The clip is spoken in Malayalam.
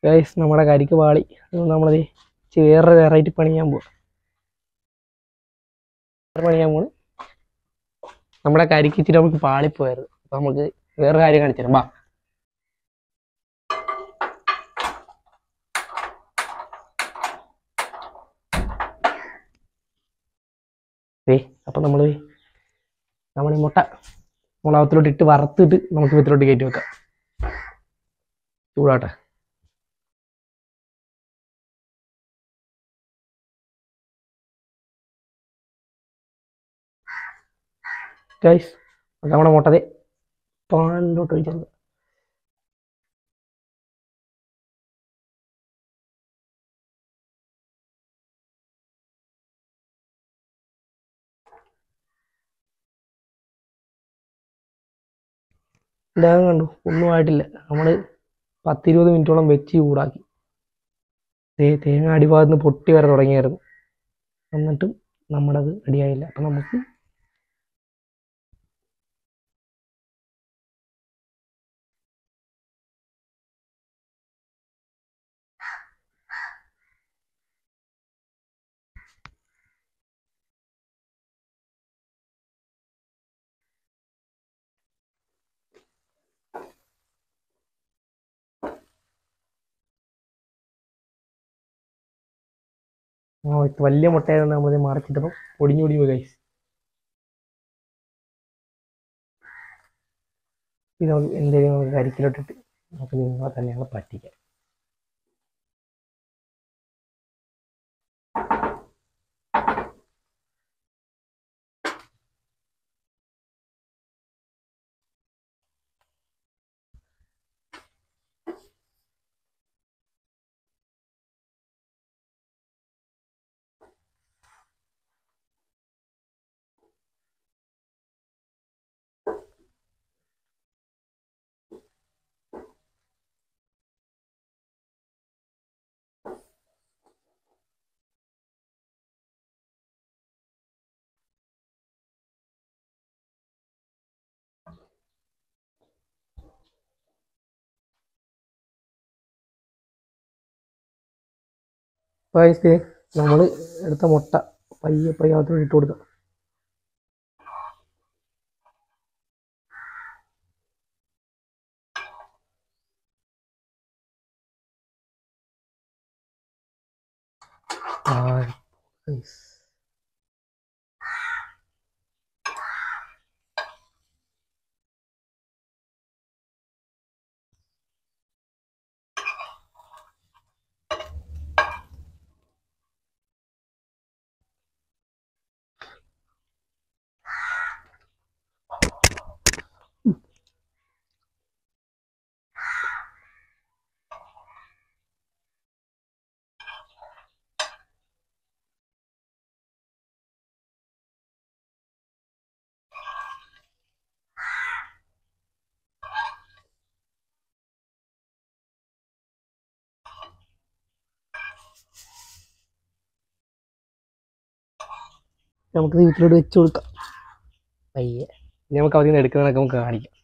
ഗൈസ് നമ്മുടെ കരിക്ക് പാളി അതുകൊണ്ട് നമ്മളത് ഇച്ചിരി വേറെ വെറൈറ്റി പണിയാൻ പോവാ വേറെ പണിയാൻ പോണ് നമ്മുടെ കരിക്ക് ഇച്ചിരി നമുക്ക് പാളിപ്പോയായിരുന്നു അപ്പൊ നമുക്ക് വേറെ കാര്യം കാണിച്ചു തരാം ബാ ഏ അപ്പൊ നമ്മള് നമ്മൾ ഈ മുട്ട മുളകത്തിലോട്ട് ഇട്ട് വറുത്തിട്ട് നമുക്ക് വിത്തിലോട്ട് കയറ്റി വെക്കാം ചൂടാട്ടെ ഗൈസ് നമ്മുടെ മുട്ടതെ പാലിലോട്ട് ഒഴിച്ചത് ഇതാകും കണ്ടു ഒന്നും ആയിട്ടില്ല നമ്മൾ പത്തിരുപത് മിനിറ്റോളം വെച്ച് ചൂടാക്കി ദേ തേങ്ങ അടിഭാഗത്ത് നിന്ന് പൊട്ടി വരെ തുടങ്ങിയായിരുന്നു എന്നിട്ടും നമ്മുടെ അത് റെഡിയായില്ല അപ്പം നമുക്ക് ആ വലിയ മുട്ടയായതുകൊണ്ട് നമ്മളിത് മറച്ചിട്ടപ്പോൾ പൊടിഞ്ഞു പൊടി പോയി ഗൈസ് ഇത് നമുക്ക് എന്തെങ്കിലും നമുക്ക് കരിക്കിലോട്ടിട്ട് നമുക്ക് നിങ്ങളെ തന്നെയാണ് പറ്റിക്കാൻ ഗൈസ് നമ്മൾ എടുത്ത മുട്ട പയ്യെ പയ്യെ അകത്തോട്ട് ഇട്ട് കൊടുക്കാം ആ ഗൈസ് നമുക്ക് വീട്ടിലോട്ട് വെച്ച് കൊടുക്കാം പയ്യെ ഇനി നമുക്ക് അതിൽ നിന്ന് എടുക്കുന്നതൊക്കെ നമുക്ക് കാണിക്കാം